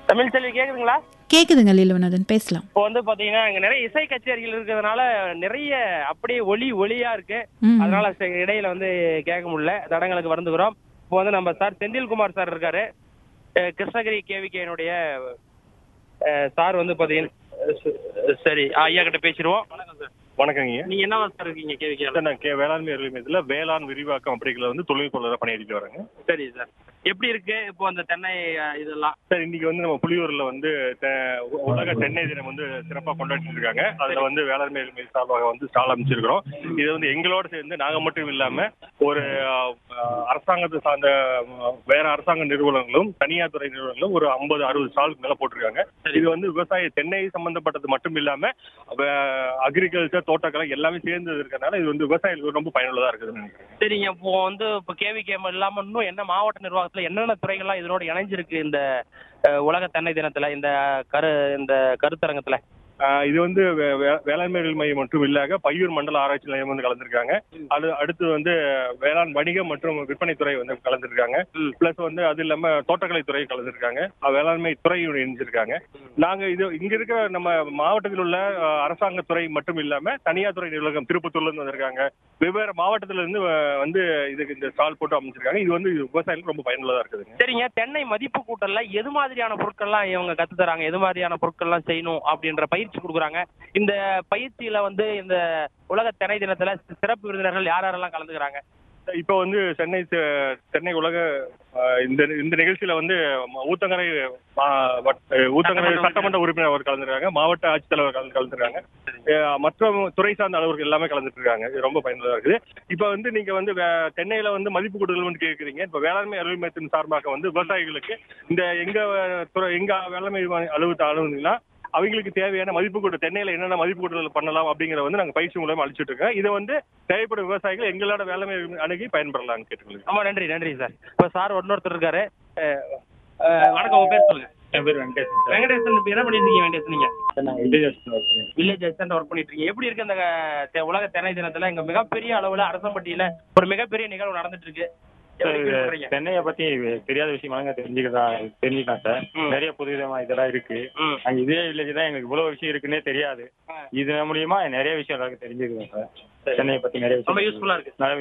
தமிழ் செல்வி கேக்குதுங்களா கேக்குதுங்க லீலவநாதன் பேசலாம் இப்போ வந்து பாத்தீங்கன்னா இங்க நிறைய இசை கச்சேரிகள் இருக்கிறதுனால நிறைய அப்படியே ஒலி ஒளியா இருக்கு ம். அதனால ச- இடையில வந்து கேட்க முடியல தடங்களுக்கு வருந்துக்கிறோம் இப்போ வந்து நம்ம சார் செந்தில்குமார் சார் இருக்காரு அஹ் கிருஷ்ணகிரி கேவிகேனுடைய சார் வந்து பாத்தீங்கன்னா அஹ் ச- சரி ஆ, ஐயா கிட்ட பேசிடுவோம் வணக்கம் சார் வணக்கங்க நீங்க என்ன சார் இருக்கீங்க கேவிகே சார் நான் கே வேளாண்மை அறிவியல் மையத்துல வேளாண் விரிவாக்கம் அப்படிங்கிறத வந்து தொழில்நுட்ப பணியாற்றிட்டு வரேங்க சரி சார் எப்படி இருக்கு இப்போ அந்த தென்னை அஹ், இதெல்லாம் சார் இன்னைக்கு வந்து நம்ம புலியூர்ல வந்து தெ- உ- உலக தென்னை தினம் வந்து சிறப்பா கொண்டாடிட்டு இருக்காங்க அதுல வந்து வேளாண்மை அறிவியல் மைய சார்பாக வந்து ஸ்டால் அமைச்சிருக்கிறோம் இது வந்து எங்களோட சேர்ந்து நாங்க மட்டும் இல்லாம ஒரு அஹ், அரசாங்கத்தை சார்ந்த அஹ், வேற அரசாங்க நிறுவனங்களும் தனியார் துறை நிறுவனங்களும் ஒரு ஐம்பது அறுபது ஸ்டாலுக்கு மேல போட்டிருக்காங்க இது வந்து விவசாய தென்னை சம்பந்தப்பட்டது மட்டும் இல்லாம அக்ரிகல்ச்சர் தோட்டக்கலை எல்லாமே சேர்ந்து இருக்கறனால இது வந்து விவசாயிகளுக்கு ரொம்ப பயனுள்ளதா இருக்குதுன்னு நினைக்கிறேன் சரிங்க இப்போ வந்து இப்போ கேவிகே இல்லாம இன்னும் என்ன மாவட்ட நிர்வாகத்துல என்னென்ன துறைகள்லாம் இதனோட இணைஞ்சிருக்கு இந்த அஹ், உலக தென்னை தினத்துல இந்த கரு இந்த கருத்தரங்கத்துல ஆஹ் இது வந்து வே- வே- வேளாண்மை அறிவியல் மையம் மட்டும் இல்லாக பையூர் மண்டல ஆராய்ச்சி நிலையம் வந்து கலந்துருக்காங்க அது அடுத்து வந்து வேளாண் வணிகம் மற்றும் விற்பனைத்துறை வந்து கலந்துருக்காங்க பிளஸ் வந்து அது இல்லாம தோட்டக்கலை துறை கலந்துருக்காங்க அஹ் வேளாண்மை துறை இணைஞ்சிருக்காங்க நாங்க இது இங்க இருக்கிற நம்ம மாவட்டத்தில் உள்ள அஹ், அரசாங்க துறை மட்டும் இல்லாம தனியார் துறை நிர்வாகம் திருப்பத்தூர்ல இருந்து வந்திருக்காங்க வெவ்வேறு மாவட்டத்துல இருந்து அஹ், வந்து இதுக்கு இந்த ஸ்டால் போட்டு அமைச்சிருக்காங்க இது வந்து விவசாயிகளுக்கு ரொம்ப பயனுள்ளதா இருக்குதுங்க சரிங்க தென்னை மதிப்பு கூட்டல்ல எது மாதிரியான பொருட்கள்லாம் இவங்க கத்து தராங்க எது மாதிரியான பொருட்கள்லாம் செய்யணும் அப்படின்ற பயிற்சி கொடுக்குறாங்க இந்த பயிற்சியில வந்து இந்த உலக தென்னை தினத்துல சிறப்பு விருந்தினர்கள் யார் யாரெல்லாம் கலந்துக்கிறாங்க இப்போ வந்து சென்னை செ- சென்னை உலக அஹ், இந்த இந்த நிகழ்ச்சியில வந்து ம- ஊத்தங்கரை மா- வட்- அஹ், ஊத்தங்கரை சட்டமன்ற சட்டமன்ற உறுப்பினர் அவர் கலந்துருக்காங்க மாவட்ட ஆட்சித்தலைவர் கலந்து கலந்துருக்காங்க அஹ், மற்ற துறை சார்ந்த அளவர்கள் எல்லாமே கலந்துட்டு இருக்காங்க இது ரொம்ப பயனுள்ளதா இருக்குது இப்போ வந்து நீங்க வந்து வே- தென்னையில வந்து மதிப்பு கூடுதல் வந்து கேட்குறீங்க இப்போ வேளாண்மை அறிவியல் மையத்தின் சார்பாக வந்து விவசாயிகளுக்கு இந்த எங்க அஹ், துறை எங்க வேளாண்மை அலுவலகத்தை அலுவலகங்களா அவங்களுக்கு தேவையான மதிப்பு கூட்டு தென்னையில என்னென்ன மதிப்பு கூட்டுதல் பண்ணலாம் அப்படிங்கறத வந்து நாங்க பயிற்சி மூலமா அளிச்சிட்டு இருக்கோம் இதை வந்து தேவைப்படும் விவசாயிகள் எங்களோட வேளாண்மை அணுகி பயன்பெறலாம்னு கேட்டுக்கொள்கிறேன் ரொம்ப நன்றி நன்றி சார் இப்போ சார் இன்னொருத்தர் இருக்காரு அஹ், அஹ், வணக்கம் உங்க பேர் சொல்லுங்க என் பேர் வெங்கடேசன் சார் வெங்கடேசன் இப்ப என்ன பண்ணிட்டு இருக்கீங்க வெங்கடேசன் நீங்க சார் நான் வில்லேஜ் ஹாஸ்பிட்டல் ஒர்க் பண்ணிருக்கேன் வில்லேஜ் அசிஸ்டன்ட் ஒர்க் பண்ணிட்டு இருக்கீங்க எப்படி இருக்கு இந்த தெ- உலக தென்னை தினத்துல இங்க மிகப்பெரிய அளவுல அரசம்பட்டியில ஒரு மிகப்பெரிய நிகழ்வு நடந்துட்டு இருக்கு எப்படி feel சார் பண்றீங்க? தென்னையை பத்தி தெரியாத விஷயமாங்க தெரிஞ்சுக்கலாம் தெரிஞ்சுக்கலாம் சார் ம். நிறைய புதுவிதமா இதெல்லாம் இருக்கு ம். அங்க இதே வில்லேஜ் தான் எங்களுக்கு இவ்வளவு விஷயம் இருக்குன்னே தெரியாது ஆ. இது மூலியமா நிறைய விஷயம் எல்லாருக்கும் தெரிஞ்சுக்கிறோம் சார் தென்னையை பத்தி நிறைய ரொம்ப விஷயம் யூஸ்ஃபுல்லா இருக்கு நிறைய